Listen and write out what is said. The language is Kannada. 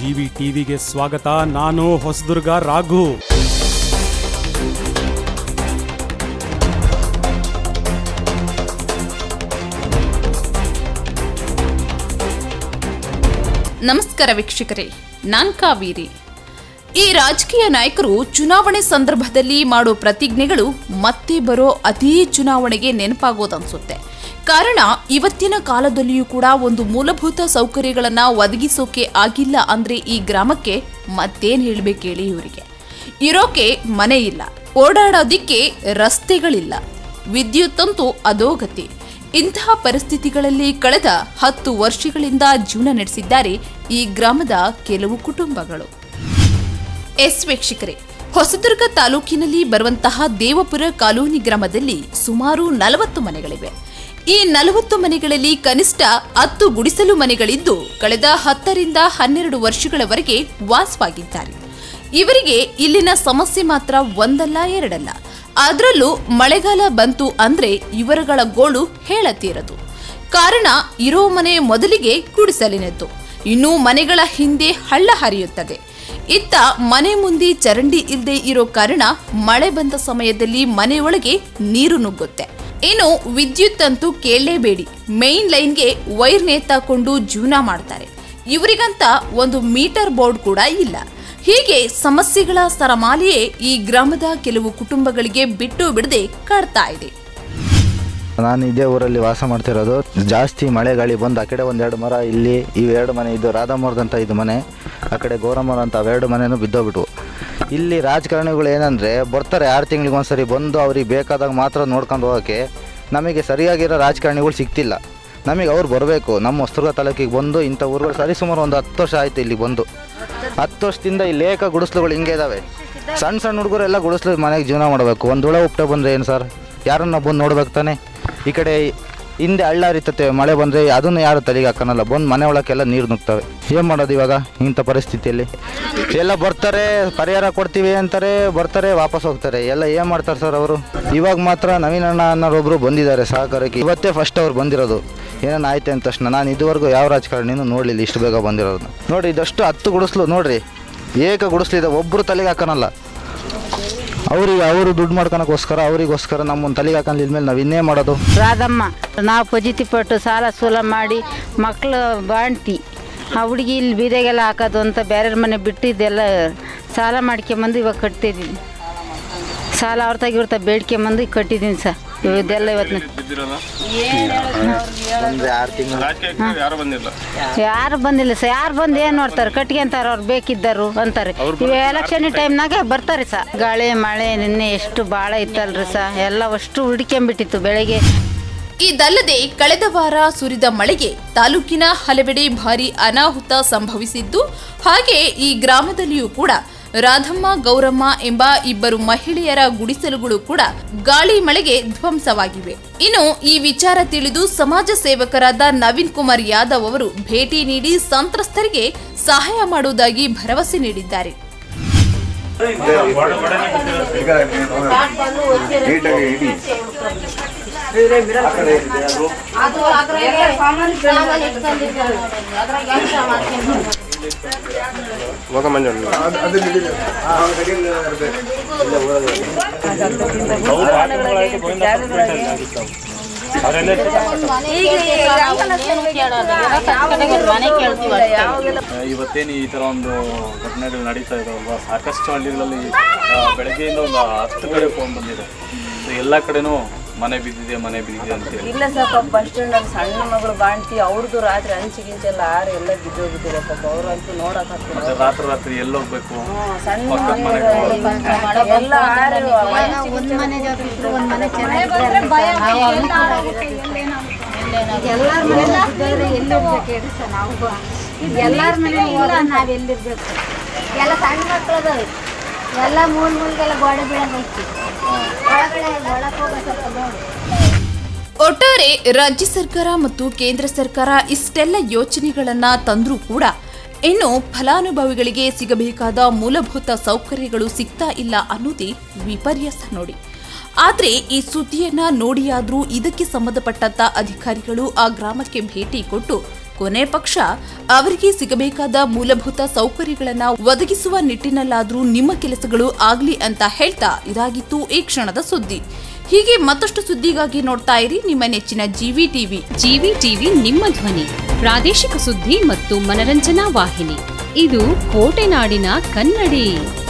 ಜಿವಿ ಟಿವಿಗೆ ಸ್ವಾಗತ ನಾನು ಹೊಸದುರ್ಗ ರಾಘು ನಮಸ್ಕಾರ ವೀಕ್ಷಕರೇ ನಾನ್ ಕಾವೇರಿ ಈ ರಾಜಕೀಯ ನಾಯಕರು ಚುನಾವಣೆ ಸಂದರ್ಭದಲ್ಲಿ ಮಾಡೋ ಪ್ರತಿಜ್ಞೆಗಳು ಮತ್ತೆ ಬರೋ ಅದೇ ಚುನಾವಣೆಗೆ ನೆನಪಾಗೋದನ್ಸುತ್ತೆ ಕಾರಣ ಇವತ್ತಿನ ಕಾಲದಲ್ಲಿಯೂ ಕೂಡ ಒಂದು ಮೂಲಭೂತ ಸೌಕರ್ಯಗಳನ್ನ ಒದಗಿಸೋಕೆ ಆಗಿಲ್ಲ ಅಂದ್ರೆ ಈ ಗ್ರಾಮಕ್ಕೆ ಮತ್ತೇನ್ ಹೇಳ್ಬೇಕು ಹೇಳಿ ಇವರಿಗೆ ಇರೋಕೆ ಮನೆ ಇಲ್ಲ ಓಡಾಡೋದಿಕ್ಕೆ ರಸ್ತೆಗಳಿಲ್ಲ ವಿದ್ಯುತ್ ಅಂತೂ ಅಧೋಗತಿ ಇಂತಹ ಪರಿಸ್ಥಿತಿಗಳಲ್ಲಿ ಕಳೆದ ಹತ್ತು ವರ್ಷಗಳಿಂದ ಜೀವನ ನಡೆಸಿದ್ದಾರೆ ಈ ಗ್ರಾಮದ ಕೆಲವು ಕುಟುಂಬಗಳು ಎಸ್ ವೀಕ್ಷಕರೇ ಹೊಸದುರ್ಗ ತಾಲೂಕಿನಲ್ಲಿ ಬರುವಂತಹ ದೇವಪುರ ಕಾಲೋನಿ ಗ್ರಾಮದಲ್ಲಿ ಸುಮಾರು ನಲವತ್ತು ಮನೆಗಳಿವೆ ಈ ನಲವತ್ತು ಮನೆಗಳಲ್ಲಿ ಕನಿಷ್ಠ ಹತ್ತು ಗುಡಿಸಲು ಮನೆಗಳಿದ್ದು ಕಳೆದ ಹತ್ತರಿಂದ ಹನ್ನೆರಡು ವರ್ಷಗಳವರೆಗೆ ವಾಸವಾಗಿದ್ದಾರೆ ಇವರಿಗೆ ಇಲ್ಲಿನ ಸಮಸ್ಯೆ ಮಾತ್ರ ಒಂದಲ್ಲ ಎರಡಲ್ಲ ಅದರಲ್ಲೂ ಮಳೆಗಾಲ ಬಂತು ಅಂದ್ರೆ ಇವರುಗಳ ಗೋಳು ಹೇಳತೀರದು ಕಾರಣ ಇರೋ ಮನೆ ಮೊದಲಿಗೆ ಗುಡಿಸಲಿನದ್ದು ಇನ್ನು ಮನೆಗಳ ಹಿಂದೆ ಹಳ್ಳ ಹರಿಯುತ್ತದೆ ಇತ್ತ ಮನೆ ಮುಂದೆ ಚರಂಡಿ ಇಲ್ಲದೆ ಇರೋ ಕಾರಣ ಮಳೆ ಬಂದ ಸಮಯದಲ್ಲಿ ಮನೆಯೊಳಗೆ ನೀರು ನುಗ್ಗುತ್ತೆ ಇನ್ನು ವಿದ್ಯುತ್ ಅಂತೂ ಕೇಳಲೇಬೇಡಿ ಮೇನ್ ಲೈನ್ಗೆ ವೈರ್ ನೇತಾಕೊಂಡು ಜೀವನ ಮಾಡ್ತಾರೆ ಇವರಿಗಂತ ಒಂದು ಮೀಟರ್ ಬೋರ್ಡ್ ಕೂಡ ಇಲ್ಲ ಹೀಗೆ ಸಮಸ್ಯೆಗಳ ಸರಮಾಲೆಯೇ ಈ ಗ್ರಾಮದ ಕೆಲವು ಕುಟುಂಬಗಳಿಗೆ ಬಿಟ್ಟು ಬಿಡದೆ ಕಾಡ್ತಾ ಇದೆ ನಾನು ಇದೇ ಊರಲ್ಲಿ ವಾಸ ಮಾಡ್ತಿರೋದು ಜಾಸ್ತಿ ಮಳೆ ಗಾಳಿ ಬಂದು ಆ ಕಡೆ ಒಂದೆರಡು ಮರ ಇಲ್ಲಿ ಇವೆರಡು ಮನೆ ಇದು ರಾಧಾಮರದಂತ ಇದು ಮನೆ ಆ ಕಡೆ ಗೋರಮರ ಅಂತ ಅವೆರಡು ಮನೆನೂ ಬಿದ್ದೋಗ್ಬಿಟ್ವು ಇಲ್ಲಿ ರಾಜಕಾರಣಿಗಳು ಏನಂದರೆ ಬರ್ತಾರೆ ಆರು ತಿಂಗಳಿಗೆ ಒಂದ್ಸರಿ ಬಂದು ಅವ್ರಿಗೆ ಬೇಕಾದಾಗ ಮಾತ್ರ ನೋಡ್ಕೊಂಡು ಹೋಗೋಕ್ಕೆ ನಮಗೆ ಸರಿಯಾಗಿರೋ ರಾಜಕಾರಣಿಗಳು ಸಿಗ್ತಿಲ್ಲ ನಮಗೆ ಅವ್ರು ಬರಬೇಕು ನಮ್ಮ ಹೊಸದುರ್ಗ ತಾಲೂಕಿಗೆ ಬಂದು ಇಂಥ ಊರುಗಳು ಸರಿ ಸುಮಾರು ಒಂದು ಹತ್ತು ವರ್ಷ ಆಯಿತು ಇಲ್ಲಿ ಬಂದು ಹತ್ತು ವರ್ಷದಿಂದ ಈ ಲೇಖ ಗುಡಿಸ್ಲುಗಳು ಹಿಂಗೆ ಇದಾವೆ ಸಣ್ಣ ಸಣ್ಣ ಹುಡುಗರೆಲ್ಲ ಗುಡಿಸ್ಲು ಮನೆಗೆ ಜೀವನ ಮಾಡಬೇಕು ಒಂದು ಹುಳ ಉಪ್ಟ ಬಂದರೆ ಏನು ಸರ್ ಯಾರನ್ನ ಬಂದು ನೋಡ್ಬೇಕು ತಾನೆ ಈ ಕಡೆ ಹಿಂದೆ ಹಳ್ಳ ಹರಿತತೆ ಮಳೆ ಬಂದರೆ ಅದನ್ನು ಯಾರು ತಲೆಗೆ ಹಾಕೋನಲ್ಲ ಬಂದು ಮನೆ ಒಳಕ್ಕೆಲ್ಲ ನೀರು ನುಗ್ತವೆ ಏನು ಮಾಡೋದು ಇವಾಗ ಇಂಥ ಪರಿಸ್ಥಿತಿಯಲ್ಲಿ ಎಲ್ಲ ಬರ್ತಾರೆ ಪರಿಹಾರ ಕೊಡ್ತೀವಿ ಅಂತಾರೆ ಬರ್ತಾರೆ ವಾಪಸ್ ಹೋಗ್ತಾರೆ ಎಲ್ಲ ಏನು ಮಾಡ್ತಾರೆ ಸರ್ ಅವರು ಇವಾಗ ಮಾತ್ರ ನವೀನ್ ಅಣ್ಣ ಅನ್ನೋರೊಬ್ಬರು ಬಂದಿದ್ದಾರೆ ಸಹಕಾರಕ್ಕೆ ಇವತ್ತೇ ಫಸ್ಟ್ ಅವ್ರು ಬಂದಿರೋದು ಏನೇನು ಆಯ್ತು ಅಂದ ತಕ್ಷಣ ನಾನು ಇದುವರೆಗೂ ಯಾವ ರಾಜಕಾರಣಿನೂ ನೋಡಲಿಲ್ಲ ಇಷ್ಟು ಬೇಗ ಬಂದಿರೋದು ನೋಡಿ ಇದಷ್ಟು ಹತ್ತು ಗುಡಿಸ್ಲು ನೋಡ್ರಿ ಏಕ ಗುಡಿಸ್ಲಿದೆ ಒಬ್ಬರು ತಲೆಗೆ ಹಾಕೋನಲ್ಲ ಅವ್ರಿಗೆ ಅವರು ದುಡ್ಡು ಮಾಡ್ಕೊಳಕ್ಕೋಸ್ಕರ ಅವರಿಗೋಸ್ಕರ ನಮ್ಮನ್ನು ತಲೆಗೆ ಹಾಕೊಂಡು ಇದ್ಮೇಲೆ ನಾವು ಇನ್ನೇ ಮಾಡೋದು ರಾಧಮ್ಮ ನಾವು ಪಜಿತಿ ಪಟ್ಟು ಸಾಲ ಸೂಲ ಮಾಡಿ ಮಕ್ಕಳು ಬಾಣ್ತಿ ಆ ಹುಡುಗಿ ಇಲ್ಲಿ ಬೀದೆಗೆಲ್ಲ ಹಾಕೋದು ಅಂತ ಬೇರೆಯವ್ರ ಮನೆ ಬಿಟ್ಟಿದ್ದೆಲ್ಲ ಸಾಲ ಮಾಡ್ಕೊಂಬಂದು ಇವಾಗ ಕಟ್ತಿದ್ದೀನಿ ಸಾಲ ಅವ್ರ ತಾಗ ಇವ್ರ ತಾಗ ಬೇಡ್ಕೊಂಬಂದು ಈಗ ಕಟ್ಟಿದ್ದೀನಿ ಸರ್ ಇದೆಲ್ಲ ಇವತ್ತು ಅಂದರೆ ಆರು ತಿಂಗಳು ಯಾರು ಬಂದಿಲ್ಲ ಸರ್ ಯಾರು ಬಂದು ಏನು ನೋಡ್ತಾರೆ ಕಟ್ಕೊಂತಾರೆ ಅವ್ರು ಬೇಕಿದ್ದರು ಅಂತಾರೆ ಇವು ಎಲೆಕ್ಷನ್ ಟೈಮ್ನಾಗ ಬರ್ತಾರೆ ಸರ್ ಗಾಳಿ ಮಳೆ ನಿನ್ನೆ ಎಷ್ಟು ಭಾಳ ಇತ್ತಲ್ರಿ ಸರ್ ಎಲ್ಲ ಅಷ್ಟು ಹುಡ್ಕೊಂಬಿಟ್ಟಿತ್ತು ಬೆಳಗ್ಗೆ ಇದಲ್ಲದೆ ಕಳೆದ ವಾರ ಸುರಿದ ಮಳೆಗೆ ತಾಲೂಕಿನ ಹಲವೆಡೆ ಭಾರಿ ಅನಾಹುತ ಸಂಭವಿಸಿದ್ದು ಹಾಗೆ ಈ ಗ್ರಾಮದಲ್ಲಿಯೂ ಕೂಡ ರಾಧಮ್ಮ ಗೌರಮ್ಮ ಎಂಬ ಇಬ್ಬರು ಮಹಿಳೆಯರ ಗುಡಿಸಲುಗಳು ಕೂಡ ಗಾಳಿ ಮಳೆಗೆ ಧ್ವಂಸವಾಗಿವೆ ಇನ್ನು ಈ ವಿಚಾರ ತಿಳಿದು ಸಮಾಜ ಸೇವಕರಾದ ನವೀನ್ ಕುಮಾರ್ ಯಾದವ್ ಅವರು ಭೇಟಿ ನೀಡಿ ಸಂತ್ರಸ್ತರಿಗೆ ಸಹಾಯ ಮಾಡುವುದಾಗಿ ಭರವಸೆ ನೀಡಿದ್ದಾರೆ ಇವತ್ತೇನು ಈ ಥರ ಒಂದು ಘಟನೆಗಳು ನಡೀತಾ ಇದಾವಲ್ವಾ ಸಾಕಷ್ಟು ಹಳ್ಳಿಗಳಲ್ಲಿ ಆ, ಬೆಳಗ್ಗೆಯಿಂದ ಒಂದು ಹತ್ತು ಕಡೆ ಫೋನ್ ಬಂದಿದೆ ಸೊ ಎಲ್ಲ ಕಡೆನೂ ಮನೆ ಬಿದ್ದಿದೆ ಮನೆ ಬಿದ್ದಿದೆ ಅಂತೇಳಿ ಇಲ್ಲ ಸರ್ ಪಾಪ ಬಸ್ ಸ್ಟ್ಯಾಂಡ್ ಅಲ್ಲಿ ಸಣ್ಣ ಮಗಳು ಬಾಣ್ತಿ ಅವ್ರದ್ದು ರಾತ್ರಿ ಹಂಚಿ ಗಿಂಚೆಲ್ಲ ಆರು ಎಲ್ಲ ಬಿದ್ದೋಗಿದ್ದೀರ ಪಾಪ ಅವ್ರಂತೂ ನೋಡಕ್ ಆಗ್ತಿಲ್ಲ ಮತ್ತೆ ರಾತ್ರಿ ರಾತ್ರಿ ಎಲ್ಲೋಗ್ಬೇಕು ಸಣ್ಣ ಪಕ್ಕದ ಮನೆಗಳು ಎಲ್ಲ ಆರು ಎಲ್ಲಾರ ಮನೆ ಇಲ್ಲ ನಾವ್ ಎಲ್ಲಿರ್ಬೇಕು ಎಲ್ಲ ಸಣ್ಣ ಮಕ್ಳು ಅದಾವೆ ಎಲ್ಲ ಮೂಲ್ ಮೂಲ್ಗೆಲ್ಲ ಗೋಡೆ ಬೀಳೋದೈತಿ ಒಳಗಡೆ ಒಳಕ್ ಹೋಗೋ ಸ್ವಲ್ಪ ನೋಡಿ ಒಟ್ಟಾರೆ ರಾಜ್ಯ ಸರ್ಕಾರ ಮತ್ತು ಕೇಂದ್ರ ಸರ್ಕಾರ ಇಷ್ಟೆಲ್ಲ ಯೋಚನೆಗಳನ್ನ ತಂದ್ರೂ ಕೂಡ ಇನ್ನು ಫಲಾನುಭವಿಗಳಿಗೆ ಸಿಗಬೇಕಾದ ಮೂಲಭೂತ ಸೌಕರ್ಯಗಳು ಸಿಗ್ತಾ ಇಲ್ಲ ಅನ್ನೋದೇ ವಿಪರ್ಯಾಸ ನೋಡಿ ಆದ್ರೆ ಈ ಸುದ್ದಿಯನ್ನ ನೋಡಿಯಾದ್ರೂ ಇದಕ್ಕೆ ಸಂಬಂಧಪಟ್ಟಂತ ಅಧಿಕಾರಿಗಳು ಆ ಗ್ರಾಮಕ್ಕೆ ಭೇಟಿ ಕೊಟ್ಟು ಕೊನೆ ಪಕ್ಷ ಅವರಿಗೆ ಸಿಗಬೇಕಾದ ಮೂಲಭೂತ ಸೌಕರ್ಯಗಳನ್ನ ಒದಗಿಸುವ ನಿಟ್ಟಿನಲ್ಲಾದ್ರೂ ನಿಮ್ಮ ಕೆಲಸಗಳು ಆಗ್ಲಿ ಅಂತ ಹೇಳ್ತಾ ಇದಾಗಿತ್ತು ಈ ಕ್ಷಣದ ಸುದ್ದಿ ಹೀಗೆ ಮತ್ತಷ್ಟು ಸುದ್ದಿಗಾಗಿ ನೋಡ್ತಾ ಇರಿ ನಿಮ್ಮ ನೆಚ್ಚಿನ ಜಿವಿ ಟಿವಿ ಜಿವಿ ಟಿವಿ ನಿಮ್ಮ ಧ್ವನಿ ಪ್ರಾದೇಶಿಕ ಸುದ್ದಿ ಮತ್ತು ಮನರಂಜನಾ ವಾಹಿನಿ ಇದು ಕೋಟೆನಾಡಿನ ಕನ್ನಡಿ